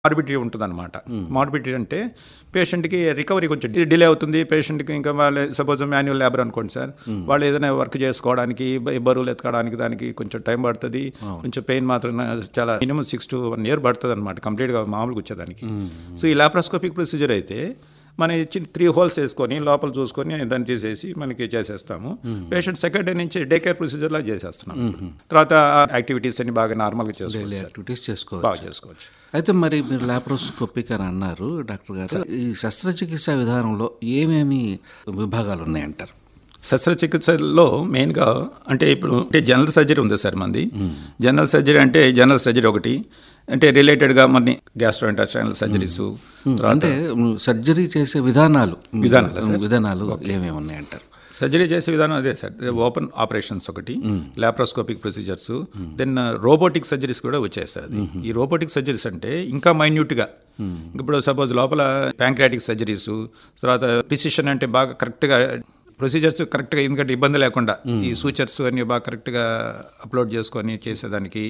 Morbidity ఉంటుంది అనమాట morbidity అంటే పేషెంట్కి రికవరీ కొంచెం డిలే అవుతుంది పేషెంట్కి ఇంకా వాళ్ళు సపోజ్ మాన్యువల్ లేబర్ అనుకోండి సార్ వాళ్ళు ఏదైనా వర్క్ చేసుకోవడానికి బ- బరువులు ఎత్తుకోవడానికి దానికి కొంచెం టైం పడుతుంది కొంచెం పెయిన్ మాత్రం చాలా minimum six to one year పడుతుంది అనమాట కంప్లీట్గా మామూలుగా వచ్చేదానికి సో ఈ లాప్రోస్కోపిక్ ప్రొసీజర్ అయితే మన చిన్న త్రీ హోల్స్ వేసుకొని లోపల చూసుకొని దాన్ని తీసేసి మనకి చేసేస్తాము పేషెంట్ సెకండ్ డే నుంచి డే కేర్ ప్రొసీజర్ లా చేసేస్తున్నాం తర్వాత యాక్టివిటీస్ అన్ని బాగా నార్మల్గా చేసుకోవచ్చు డైలీ సార్. యాక్టివిటీస్ చేసుకోవచ్చు బాగా చేసుకోవచ్చు అయితే మరి మీరు లాప్రోస్కోపిక్ అని అన్నారు డాక్టర్ గారు ఈ శస్త్రచికిత్స విధానంలో ఏమేమి విభాగాలు ఉన్నాయంటారు శస్త్రచికిత్సలో మెయిన్గా అంటే ఇప్పుడు అంటే జనరల్ సర్జరీ ఉంది సార్ మంది జనరల్ సర్జరీ అంటే జనరల్ సర్జరీ ఒకటి అంటే రిలేటెడ్గా మన గ్యాస్ట్రో ఇంటెస్టైనల్ సర్జరీస్ అంటే సర్జరీ చేసే విధానాలు విధానాలా విధానాలు ఏమేమి ఉన్నాయంటారు సర్జరీ చేసే విధానం అదే సార్ ఓపెన్ ఆపరేషన్స్ ఒకటి laparoscopic procedures then robotic surgeries కూడా వచ్చాయి సార్ అది ఈ రోబోటిక్ సర్జరీస్ అంటే ఇంకా మైన్యూట్గా ఇప్పుడు సపోజ్ లోపల ప్యాంక్రాటిక్ సర్జరీస్ తర్వాత ప్రిసిషన్ అంటే బాగా కరెక్ట్గా ప్రొసీజర్స్ కరెక్ట్గా ఎందుకంటే ఇబ్బంది లేకుండా ఈ సూచర్స్ అన్ని బాగా కరెక్ట్గా అప్లోడ్ చేసుకొని చేసేదానికి